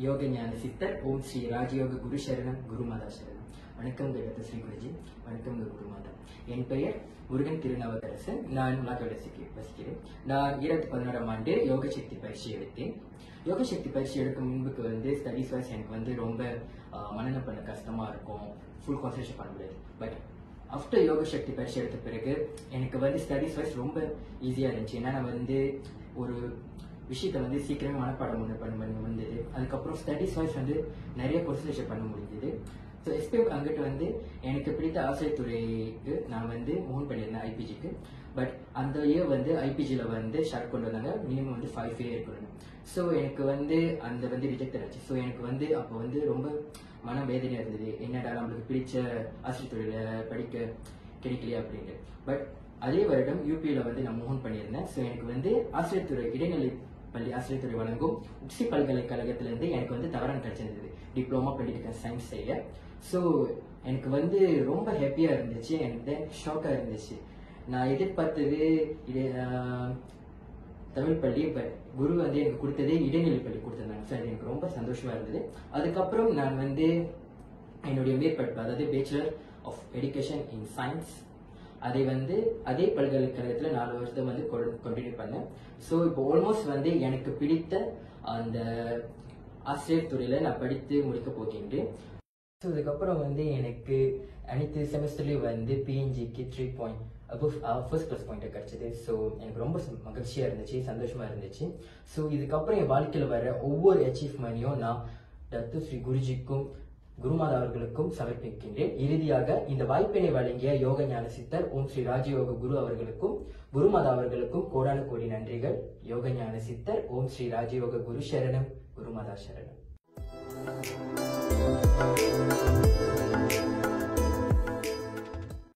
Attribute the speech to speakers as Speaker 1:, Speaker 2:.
Speaker 1: யோக ஞான சித்தர் ஓம் ஸ்ரீ ராஜயோக குரு சரணம் குருமாதா சரணம் வணக்கம் ககத்த ஸ்ரீ குருஜி வணக்கம் குருமாதா என் பெயர் முருகன் திருநாவுக்கரசன் நான் உலாக்கோட வசிக்கிறேன் நான் இரண்டாயிரத்தி பதினோராம் ஆண்டு யோக சக்தி பயிற்சி எடுத்தேன் யோக சக்தி பயிற்சி எடுக்கும் முன்புக்கு வந்து ஸ்டடிஸ் வைஸ் எனக்கு வந்து ரொம்ப ஆஹ், மனனம் பண்ண கஷ்டமா இருக்கும் ஃபுல் கான்சன்ட்ரேஷன் பண்ண முடியாது பட் ஆஃப்டர் யோக சக்தி பயிற்சி எடுத்த பிறகு எனக்கு வந்து ஸ்டடிஸ் வைஸ் ரொம்ப ஈஸியாக இருந்துச்சு ஏன்னா நான் வந்து ஒரு விஷயத்தை வந்து சீக்கிரமே மனப்பாடம் ஒன்று பண்ண பண்ண வந்தது அதுக்கப்புறம் ஸ்டடிஸ் வைஸ் வந்து நிறைய கான்சன்ட்ரேஷன் பண்ண முடிஞ்சது ஸோ எஸ்பிஎம் அங்கிட்டு வந்து எனக்கு பிடித்த ஆசிரியர் துறைக்கு நான் வந்து மூவ் பண்ணியிருந்தேன் ஐபிஜிக்கு பட் அந்த இயர் வந்து ஐபிஜியில் வந்து ஷார்ட் கொண்டு வந்தாங்க மினிமம் வந்து ஃபைவ் இயர் இருக்கணும் ஸோ எனக்கு வந்து அந்த வந்து ரிஜெக்ட் ஆச்சு ஸோ எனக்கு வந்து அப்போ வந்து ரொம்ப மன வேதனையாக இருந்தது என்னடா நம்மளுக்கு பிடிச்ச ஆசிரியர் துறையில் படிக்க கிடைக்கலையா அப்படின்ட்டு பட் அதே வருடம் யூபியில் வந்து நான் மூவ் பண்ணியிருந்தேன் ஸோ எனக்கு வந்து ஆசிரியர் துறை இடைநிலை பள்ளி ஆசிரியர் துறை வழங்கும் உச்சி பல்கலைக்கழகத்திலேருந்து எனக்கு வந்து தவறான கிடைச்சிருந்தது டிப்ளமா பொலிட்டிக்கல் சயின்ஸ் செய்ய ஸோ எனக்கு வந்து ரொம்ப ஹாப்பியாக இருந்துச்சு அண்ட் தென் ஷாக்காக இருந்துச்சு நான் எதிர்பார்த்தது இது ஆஹ், தமிழ் பள்ளி பட் குரு வந்து எனக்கு கொடுத்ததே இடைநிலை பள்ளி கொடுத்துருந்தாங்க ஸோ அது எனக்கு ரொம்ப சந்தோஷமா இருந்தது அதுக்கப்புறம் நான் வந்து என்னுடைய மேற்படிப்பு அதாவது bachelor of education in science அதை வந்து அதே பல்கலைக்கழகத்தில் நாலு வருஷம் வந்து கண்டினியூ பண்ணேன் ஸோ இப்போ ஆல்மோஸ்ட் வந்து எனக்கு பிடித்த அந்த ஆசிரியர் துறையில் நான் படித்து முடிக்க போகின்றேன் ஸோ இதுக்கப்புறம் வந்து எனக்கு அனைத்து செமஸ்டர்லேயும் வந்து பிஎன்ஜிக்கு three point above first plus point கிடச்சிது ஸோ எனக்கு ரொம்ப ச- மகிழ்ச்சியா இருந்துச்சு சந்தோஷமா இருந்துச்சு ஸோ இதுக்கப்புறம் என் வாழ்க்கையில் வர ஒவ்வொரு அச்சீவ்மெண்ட்டையும் நான் தத்து ஸ்ரீ குருஜிக்கும் குருமாதா அவர்களுக்கும் சமர்ப்பிக்கின்றேன் இறுதியாக இந்த வாய்ப்பினை வழங்கிய யோக ஞான சித்தர் ஓம் ஸ்ரீ ராஜயோக குரு அவர்களுக்கும் குருமாதா அவர்களுக்கும் கோடான கோடி நன்றிகள் யோக ஞான சித்தர் ஓம் ஸ்ரீ ராஜயோக குரு சரணம் குருமாதா சரணம்